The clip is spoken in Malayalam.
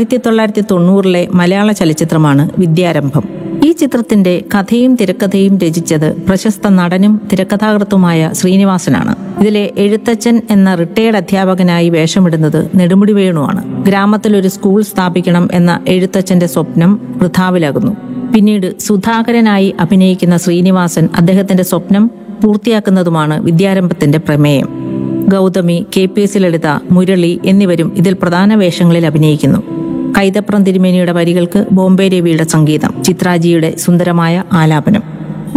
ആയിരത്തി തൊള്ളായിരത്തി തൊണ്ണൂറിലെ മലയാള ചലച്ചിത്രമാണ് വിദ്യാരംഭം ഈ ചിത്രത്തിന്റെ കഥയും തിരക്കഥയും രചിച്ചത് പ്രശസ്ത നടനും തിരക്കഥാകൃത്തുമായ ശ്രീനിവാസനാണ് ഇതിലെ എഴുത്തച്ഛൻ എന്ന റിട്ടയർഡ് അധ്യാപകനായി വേഷമിടുന്നത് നെടുമുടി വേണുവാണ് ഗ്രാമത്തിൽ ഒരു സ്കൂൾ സ്ഥാപിക്കണം എന്ന എഴുത്തച്ഛന്റെ സ്വപ്നം വൃഥാവിലാകുന്നു പിന്നീട് സുധാകരനായി അഭിനയിക്കുന്ന ശ്രീനിവാസൻ അദ്ദേഹത്തിന്റെ സ്വപ്നം പൂർത്തിയാക്കുന്നതുമാണ് വിദ്യാരംഭത്തിന്റെ പ്രമേയം Gautami K P S Lalitha Murali എന്നിവരും ഇതിൽ പ്രധാന വേഷങ്ങളിൽ അഭിനയിക്കുന്നു കൈതപ്രം തിരുമേനിയുടെ വരികൾക്ക് ബോംബെ രവിയുടെ സംഗീതം ചിത്രാജിയുടെ സുന്ദരമായ ആലാപനം